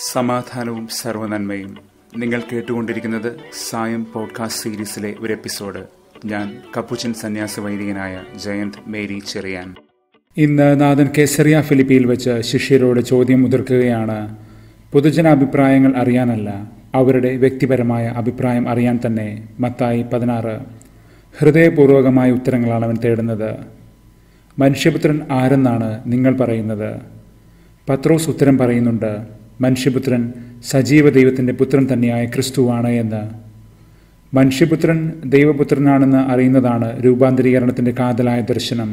സമാധാനവും സർവനന്മയും നിങ്ങൾ കേട്ടുകൊണ്ടിരിക്കുന്നത് സായം പോഡ്കാസ്റ്റ് സീരീസിലെ ഒരു എപ്പിസോഡ് ഞാൻ കപ്പുച്ചൻ സന്യാസ വൈദികനായ ജയന്ത് മേരി ചെറിയാൻ ഇന്ന് നാഥൻ കേസറിയ ഫിലിപ്പിയിൽ വെച്ച് ശിഷ്യരോട് ചോദ്യം മുതിർക്കുകയാണ് പൊതുജനാഭിപ്രായങ്ങൾ അറിയാനല്ല അവരുടെ വ്യക്തിപരമായ അഭിപ്രായം അറിയാൻ തന്നെ മത്തായി പതിനാറ് ഹൃദയപൂർവകമായ ഉത്തരങ്ങളാണ് അവൻ തേടുന്നത് മനുഷ്യപുത്രൻ ആരെന്നാണ് നിങ്ങൾ പറയുന്നത് പത്രോസ് ഉത്തരം പറയുന്നുണ്ട് മനുഷ്യപുത്രൻ സജീവ ദൈവത്തിൻ്റെ പുത്രൻ തന്നെയായ ക്രിസ്തുവാണ് എന്ന് മനുഷ്യപുത്രൻ ദൈവപുത്രനാണെന്ന് അറിയുന്നതാണ് രൂപാന്തരീകരണത്തിൻ്റെ കാതലായ ദർശനം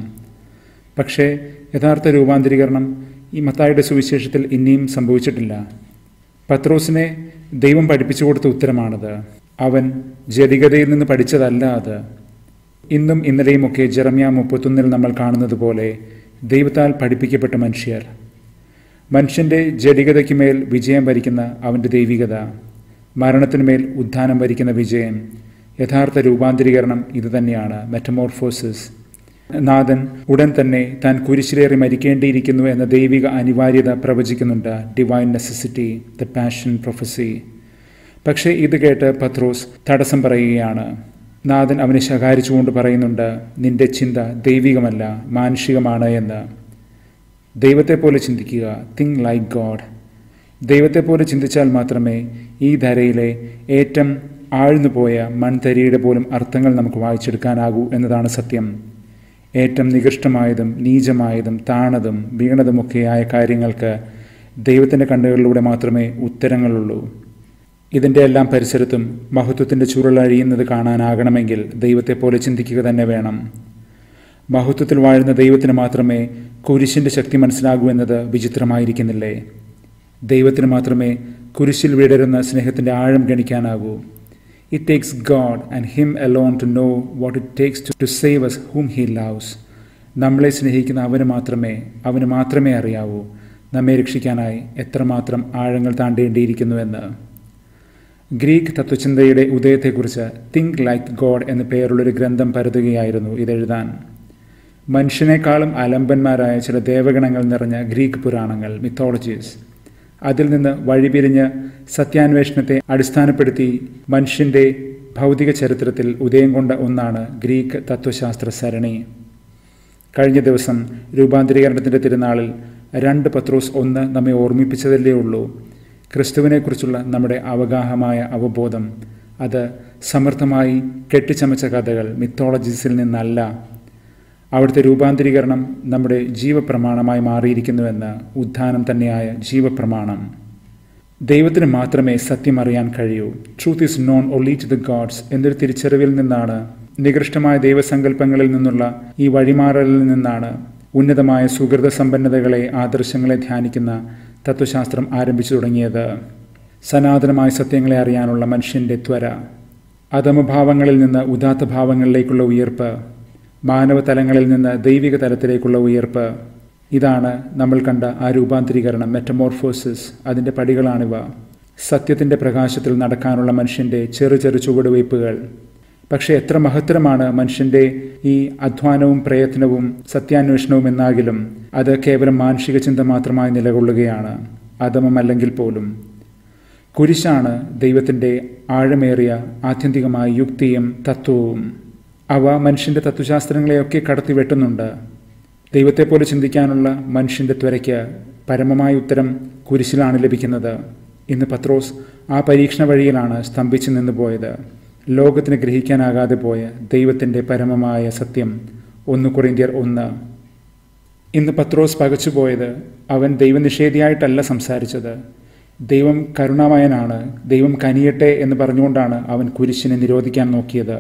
പക്ഷേ യഥാർത്ഥ രൂപാന്തരീകരണം ഈ മത്തായുടെ സുവിശേഷത്തിൽ ഇനിയും സംഭവിച്ചിട്ടില്ല പത്രോസിനെ ദൈവം പഠിപ്പിച്ചു കൊടുത്ത ഉത്തരമാണത് അവൻ ജഡികതയിൽ നിന്ന് പഠിച്ചതല്ല അത് ഇന്നും ഇന്നലെയുമൊക്കെ ജെറമ്യ മുപ്പത്തൊന്നിൽ നമ്മൾ കാണുന്നത് പോലെ ദൈവത്താൽ പഠിപ്പിക്കപ്പെട്ട മനുഷ്യർ മനുഷ്യൻ്റെ ജഡികതയ്ക്കുമേൽ വിജയം വരിക്കുന്ന അവൻ്റെ ദൈവികത മരണത്തിനുമേൽ ഉത്ഥാനം വരിക്കുന്ന വിജയം യഥാർത്ഥ രൂപാന്തരീകരണം ഇതുതന്നെയാണ് മെറ്റമോർഫോസിസ് നാഥൻ ഉടൻ തന്നെ താൻ കുരിശിലേറി മരിക്കേണ്ടിയിരിക്കുന്നു എന്ന ദൈവിക അനിവാര്യത പ്രവചിക്കുന്നുണ്ട് divine necessity the passion prophecy പക്ഷേ ഇത് കേട്ട് പത്രോസ് തടസ്സം പറയുകയാണ് നാഥൻ അവനെ ശകാരിച്ചുകൊണ്ട് പറയുന്നുണ്ട് നിന്റെ ചിന്ത ദൈവികമല്ല മാനുഷികമാണ് എന്ന് ദൈവത്തെ പോലെ ചിന്തിക്കുക തിങ്ക് ലൈക്ക് ഗോഡ് ദൈവത്തെ പോലെ ചിന്തിച്ചാൽ മാത്രമേ ഈ ധരയിലെ ഏറ്റവും ആഴ്ന്നുപോയ മൺതരിയുടെ പോലും അർത്ഥങ്ങൾ നമുക്ക് വായിച്ചെടുക്കാനാകൂ എന്നതാണ് സത്യം ഏറ്റവും നികൃഷ്ടമായതും നീചമായതും താണതും വീണതുമൊക്കെയായ കാര്യങ്ങൾക്ക് ദൈവത്തിൻ്റെ കണ്ണുകളിലൂടെ മാത്രമേ ഉത്തരങ്ങളുള്ളൂ ഇതിൻ്റെ എല്ലാം പരിസരത്തും മഹത്വത്തിൻ്റെ ചുരുളഴിയുന്നത് കാണാനാകണമെങ്കിൽ ദൈവത്തെ പോലെ ചിന്തിക്കുക തന്നെ വേണം മഹത്വത്തിൽ വാഴുന്ന ദൈവത്തിന് മാത്രമേ കുരിശിൻ്റെ ശക്തി മനസ്സിലാകൂ എന്നത് വിചിത്രമായിരിക്കുന്നില്ലേ ദൈവത്തിന് മാത്രമേ കുരിശിൽ വിടരുന്ന സ്നേഹത്തിൻ്റെ ആഴം ഗണിക്കാനാകൂ it takes God and him alone to know what it takes to to save us whom he loves നമ്മളെ സ്നേഹിക്കുന്ന അവന് മാത്രമേ അവന് മാത്രമേ അറിയാവൂ നമ്മെ രക്ഷിക്കാനായി എത്രമാത്രം ആഴങ്ങൾ താണ്ടേണ്ടിയിരിക്കുന്നുവെന്ന് ഗ്രീക്ക് തത്വചിന്തയുടെ ഉദയത്തെക്കുറിച്ച് തിങ്ക് ലൈക്ക് ഗോഡ് എന്ന പേരുള്ളൊരു ഗ്രന്ഥം പരതുകയായിരുന്നു ഇതെഴുതാൻ മനുഷ്യനേക്കാളും അലമ്പന്മാരായ ചില ദേവഗണങ്ങൾ നിറഞ്ഞ ഗ്രീക്ക് പുരാണങ്ങൾ മിത്തോളജീസ് അതിൽ നിന്ന് വഴിപിരിഞ്ഞ് സത്യാന്വേഷണത്തെ അടിസ്ഥാനപ്പെടുത്തി മനുഷ്യൻ്റെ ഭൗതിക ചരിത്രത്തിൽ ഉദയം കൊണ്ട ഒന്നാണ് ഗ്രീക്ക് തത്വശാസ്ത്ര സരണി കഴിഞ്ഞ ദിവസം രൂപാന്തരീകരണത്തിൻ്റെ തിരുനാളിൽ രണ്ട് പത്രോസ് ഒന്ന് നമ്മെ ഓർമ്മിപ്പിച്ചതല്ലേ ഉള്ളൂ ക്രിസ്തുവിനെക്കുറിച്ചുള്ള നമ്മുടെ അവഗാഹമായ അവബോധം അത് സമർത്ഥമായി കെട്ടിച്ചമച്ച കഥകൾ മിത്തോളജീസിൽ നിന്നല്ല അവിടുത്തെ രൂപാന്തരീകരണം നമ്മുടെ ജീവപ്രമാണമായി മാറിയിരിക്കുന്നുവെന്ന് ഉദ്ധാനം തന്നെയായ ജീവപ്രമാണം ദൈവത്തിന് മാത്രമേ സത്യം അറിയാൻ കഴിയൂ truth is known only to the gods എന്നൊരു തിരിച്ചറിവിൽ നിന്നാണ് നികൃഷ്ടമായ ദൈവസങ്കല്പങ്ങളിൽ നിന്നുള്ള ഈ വഴിമാറലിൽ നിന്നാണ് ഉന്നതമായ സുഹൃത സമ്പന്നതകളെ ആദർശങ്ങളെ ധ്യാനിക്കുന്ന തത്വശാസ്ത്രം ആരംഭിച്ചു തുടങ്ങിയത് സനാതനമായ സത്യങ്ങളെ അറിയാനുള്ള മനുഷ്യൻ്റെ ത്വര അധമഭാവങ്ങളിൽ നിന്ന് ഉദാത്ത ഭാവങ്ങളിലേക്കുള്ള ഉയർപ്പ് മാനവ തലങ്ങളിൽ നിന്ന് ദൈവിക തലത്തിലേക്കുള്ള ഉയർപ്പ് ഇതാണ് നമ്മൾ കണ്ട ആ രൂപാന്തരീകരണം മെറ്റമോർഫോസിസ് അതിൻ്റെ പടികളാണിവ സത്യത്തിൻ്റെ പ്രകാശത്തിൽ നടക്കാനുള്ള മനുഷ്യൻ്റെ ചെറു ചെറു ചുവടുവയ്പ്പുകൾ പക്ഷേ എത്ര മഹത്തരമാണ് മനുഷ്യൻ്റെ ഈ അധ്വാനവും പ്രയത്നവും സത്യാന്വേഷണവും എന്നാകിലും അത് കേവലം മാനുഷിക ചിന്ത മാത്രമായി നിലകൊള്ളുകയാണ് അധമമല്ലെങ്കിൽ പോലും കുരിശാണ് ദൈവത്തിൻ്റെ ആഴമേറിയ ആത്യന്തികമായ യുക്തിയും തത്വവും അവ മനുഷ്യൻ്റെ തത്വശാസ്ത്രങ്ങളെയൊക്കെ കടത്തി വെട്ടുന്നുണ്ട് ദൈവത്തെപ്പോലെ ചിന്തിക്കാനുള്ള മനുഷ്യൻ്റെ ത്വരയ്ക്ക് പരമമായ ഉത്തരം കുരിശിലാണ് ലഭിക്കുന്നത് ഇന്ന് പത്രോസ് ആ പരീക്ഷണ വഴിയിലാണ് സ്തംഭിച്ചു നിന്ന് പോയത് ലോകത്തിന് ഗ്രഹിക്കാനാകാതെ പോയ ദൈവത്തിൻ്റെ പരമമായ സത്യം ഒന്ന് കൊറിന്ത്യർ ഒന്ന് ഇന്ന് പത്രോസ് പകച്ചുപോയത് അവൻ ദൈവനിഷേധിയായിട്ടല്ല സംസാരിച്ചത് ദൈവം കരുണാമയനാണ് ദൈവം കനിയട്ടെ എന്ന് പറഞ്ഞുകൊണ്ടാണ് അവൻ കുരിശിനെ നിരോധിക്കാൻ നോക്കിയത്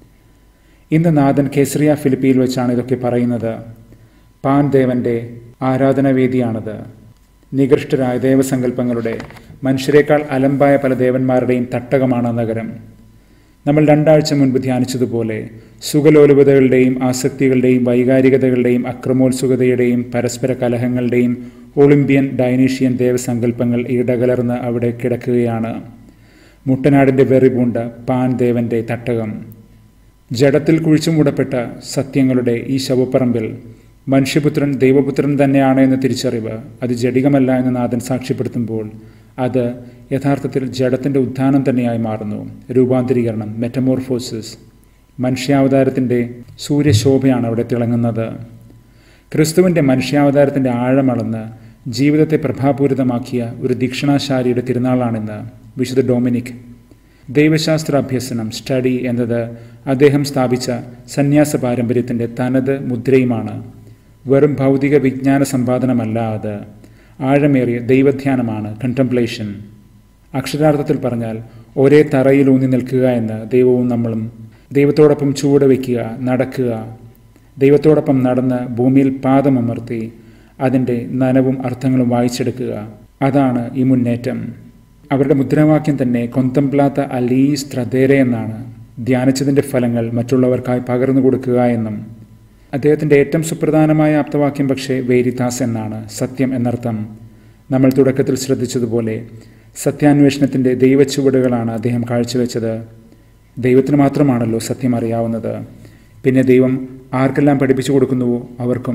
ഇന്ന് നാഥൻ കേസറിയ ഫിലിപ്പിയിൽ വെച്ചാണ് ഇതൊക്കെ പറയുന്നത് പാൻ ദേവന്റെ ആരാധനാവേദിയാണത് നികൃഷ്ടരായ ദേവസങ്കല്പങ്ങളുടെ മനുഷ്യരെക്കാൾ അലമ്പായ പല ദേവന്മാരുടെയും തട്ടകമാണ് നഗരം നമ്മൾ രണ്ടാഴ്ച മുൻപ് ധ്യാനിച്ചതുപോലെ സുഖലോലുപതകളുടെയും ആസക്തികളുടെയും വൈകാരികതകളുടെയും അക്രമോത്സുകതയുടെയും പരസ്പര കലഹങ്ങളുടെയും ഒളിമ്പ്യൻ ഡൈനീഷ്യൻ ദേവസങ്കല്പങ്ങൾ ഇടകലർന്ന് അവിടെ കിടക്കുകയാണ് മുട്ടനാടിൻ്റെ വെറിപൂണ്ട പാൻ ദേവന്റെ തട്ടകം ജഡത്തിൽ കുഴിച്ചുമൂടപ്പെട്ട സത്യങ്ങളുടെ ഈ ശവപ്പറമ്പിൽ മനുഷ്യപുത്രൻ ദൈവപുത്രൻ തന്നെയാണ് എന്ന തിരിച്ചറിവ് അത് ജഡികമല്ല എന്ന് നാഥൻ സാക്ഷ്യപ്പെടുത്തുമ്പോൾ അത് യഥാർത്ഥത്തിൽ ജഡത്തിൻ്റെ ഉത്ഥാനം തന്നെയായി മാറുന്നു രൂപാന്തരീകരണം മെറ്റമോർഫോസിസ് മനുഷ്യാവതാരത്തിൻ്റെ സൂര്യശോഭയാണ് അവിടെ തിളങ്ങുന്നത് ക്രിസ്തുവിൻ്റെ മനുഷ്യാവതാരത്തിൻ്റെ ആഴമളന്ന് ജീവിതത്തെ പ്രഭാപൂരിതമാക്കിയ ഒരു ദീക്ഷണാശാലിയുടെ തിരുനാളാണിന്ന് വിശുദ്ധ ഡൊമിനിക് ദൈവശാസ്ത്ര അഭ്യസനം സ്റ്റഡി എന്നത് അദ്ദേഹം സ്ഥാപിച്ച സന്യാസ പാരമ്പര്യത്തിൻ്റെ തനത് മുദ്രയുമാണ് വെറും ഭൗതിക വിജ്ഞാന സമ്പാദനമല്ല അത് ആഴമേറിയ ദൈവധ്യാനമാണ് കണ്ടംപ്ലേഷൻ അക്ഷരാർത്ഥത്തിൽ പറഞ്ഞാൽ ഒരേ തറയിൽ ഊന്നി നിൽക്കുക എന്ന് ദൈവവും നമ്മളും ദൈവത്തോടൊപ്പം ചുവട് വയ്ക്കുക നടക്കുക ദൈവത്തോടൊപ്പം നടന്ന് ഭൂമിയിൽ പാദമമർത്തി അതിൻ്റെ നനവും അർത്ഥങ്ങളും വായിച്ചെടുക്കുക അതാണ് ഈ മുന്നേറ്റം അവരുടെ മുദ്രാവാക്യം തന്നെ കൊന്തംപ്ലാത്ത അലീസ് ത്രദേര എന്നാണ് ധ്യാനിച്ചതിൻ്റെ ഫലങ്ങൾ മറ്റുള്ളവർക്കായി പകർന്നു കൊടുക്കുക എന്നും അദ്ദേഹത്തിൻ്റെ ഏറ്റവും സുപ്രധാനമായ ആപ്തവാക്യം പക്ഷേ വേരിതാസ് എന്നാണ് സത്യം എന്നർത്ഥം നമ്മൾ തുടക്കത്തിൽ ശ്രദ്ധിച്ചതുപോലെ സത്യാന്വേഷണത്തിൻ്റെ ദൈവച്ചുവടുകളാണ് അദ്ദേഹം കാഴ്ചവെച്ചത് ദൈവത്തിന് മാത്രമാണല്ലോ സത്യം അറിയാവുന്നത് പിന്നെ ദൈവം ആർക്കെല്ലാം പഠിപ്പിച്ചു കൊടുക്കുന്നുവോ അവർക്കും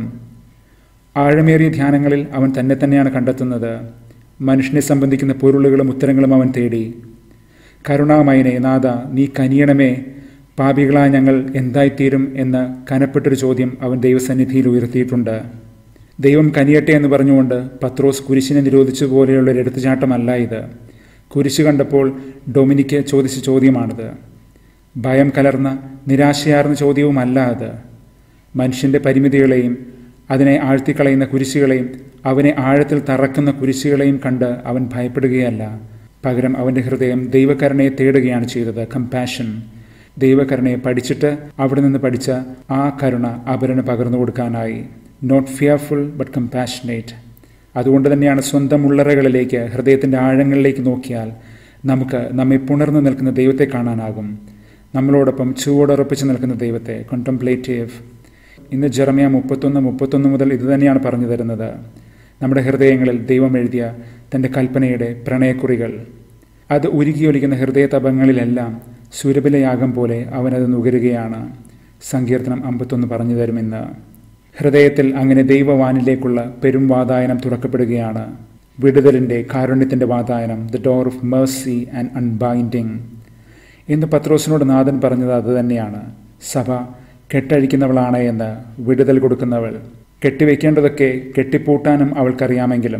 ആഴമേറിയ ധ്യാനങ്ങളിൽ അവൻ തന്നെ തന്നെയാണ് കണ്ടെത്തുന്നത് മനുഷ്യനെ സംബന്ധിക്കുന്ന പൊരുളുകളും ഉത്തരങ്ങളും അവൻ തേടി കരുണാമയനെ നാഥ നീ കനിയണമേ പാപികളായ ഞങ്ങൾ എന്തായിത്തീരും എന്ന കനപ്പെട്ടൊരു ചോദ്യം അവൻ ദൈവസന്നിധിയിൽ ഉയർത്തിയിട്ടുണ്ട് ദൈവം കനിയട്ടെ എന്ന് പറഞ്ഞുകൊണ്ട് പത്രോസ് കുരിശിനെ നിരോധിച്ചു പോലെയുള്ള ഒരു എടുത്തുചാട്ടമല്ല ഇത് കുരിശ് കണ്ടപ്പോൾ ഡൊമിനിക്ക് ചോദിച്ച ചോദ്യമാണിത് ഭയം കലർന്ന നിരാശയാർന്ന ചോദ്യവുമല്ല അത് മനുഷ്യൻ്റെ പരിമിതികളെയും അതിനെ ആഴ്ത്തിക്കളയുന്ന കുരിശുകളെയും അവനെ ആഴത്തിൽ തറക്കുന്ന കുരിശുകളെയും കണ്ട് അവൻ ഭയപ്പെടുകയല്ല പകരം അവൻ്റെ ഹൃദയം ദൈവകരുണയെ തേടുകയാണ് ചെയ്തത് കമ്പാഷൻ ദൈവകരുണയെ പഠിച്ചിട്ട് അവിടെ നിന്ന് പഠിച്ച ആ കരുണ അവരന് പകർന്നു കൊടുക്കാനായി നോട്ട് ഫിയർഫുൾ ബട്ട് കമ്പാഷനേറ്റ് അതുകൊണ്ട് തന്നെയാണ് സ്വന്തം ഉള്ളറകളിലേക്ക് ഹൃദയത്തിൻ്റെ ആഴങ്ങളിലേക്ക് നോക്കിയാൽ നമുക്ക് നമ്മെ പുണർന്നു നിൽക്കുന്ന ദൈവത്തെ കാണാനാകും നമ്മളോടൊപ്പം ചുവടുറപ്പിച്ച് നിൽക്കുന്ന ദൈവത്തെ കോണ്ടംപ്ലേറ്റീവ് ഇന്ന് ജെറമിയ മുപ്പത്തൊന്ന് മുപ്പത്തൊന്ന് മുതൽ ഇതുതന്നെയാണ് പറഞ്ഞു തരുന്നത് നമ്മുടെ ഹൃദയങ്ങളിൽ ദൈവം എഴുതിയ തൻ്റെ കൽപ്പനയുടെ പ്രണയക്കുറികൾ അത് ഉരുകിയൊലിക്കുന്ന ഹൃദയതപങ്ങളിലെല്ലാം സുരഭിലയാഗം പോലെ അവനത് നുകരുകയാണ് സങ്കീർത്തനം അമ്പത്തൊന്ന് പറഞ്ഞു തരുമെന്ന് ഹൃദയത്തിൽ അങ്ങനെ ദൈവവാനിലേക്കുള്ള പെരും വാതായനം തുറക്കപ്പെടുകയാണ് വിടുതലിൻ്റെ കാരുണ്യത്തിൻ്റെ വാതായനം the door of mercy and unbinding എന്ന് പത്രോസിനോട് നാഥൻ പറഞ്ഞത് അതുതന്നെയാണ് സഭ കെട്ടഴിക്കുന്നവളാണ് എന്ന് വിടുതൽ കൊടുക്കുന്നവൾ കെട്ടിവെക്കേണ്ടതൊക്കെ കെട്ടിപ്പൂട്ടാനും അവൾക്കറിയാമെങ്കിലും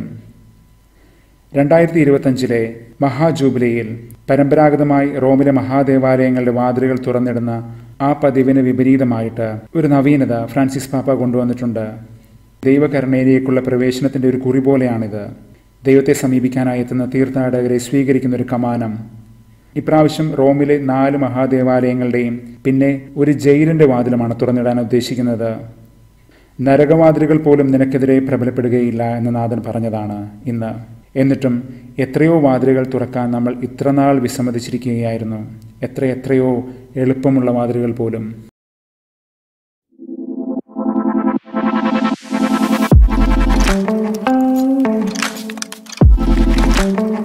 രണ്ടായിരത്തി ഇരുപത്തഞ്ചിലെ മഹാജൂബിലിയിൽ പരമ്പരാഗതമായി റോമിലെ മഹാദേവാലയങ്ങളുടെ വാതിലുകൾ തുറന്നിടുന്ന ആ പതിവിന് വിപരീതമായിട്ട് ഒരു നവീനത ഫ്രാൻസിസ് പാപ്പ കൊണ്ടുവന്നിട്ടുണ്ട് ദൈവകരുണയിലേക്കുള്ള പ്രവേശനത്തിന്റെ ഒരു കുറി പോലെയാണിത് ദൈവത്തെ സമീപിക്കാനായി എത്തുന്ന തീർത്ഥാടകരെ സ്വീകരിക്കുന്ന ഒരു കമാനം ഇപ്രാവശ്യം റോമിലെ നാല് മഹാദേവാലയങ്ങളുടെയും പിന്നെ ഒരു ജയിലിന്റെ വാതിലുമാണ് തുറന്നിടാൻ ഉദ്ദേശിക്കുന്നത് നരകവാതിലുകൾ പോലും നിനക്കെതിരെ പ്രബലപ്പെടുകയില്ല എന്ന് നാഥൻ പറഞ്ഞതാണ് ഇന്ന് എന്നിട്ടും എത്രയോ വാതിലുകൾ തുറക്കാൻ നമ്മൾ ഇത്രനാൾ വിസമ്മതിച്ചിരിക്കുകയായിരുന്നു എത്ര എത്രയോ എളുപ്പമുള്ള വാതിലുകൾ പോലും thank you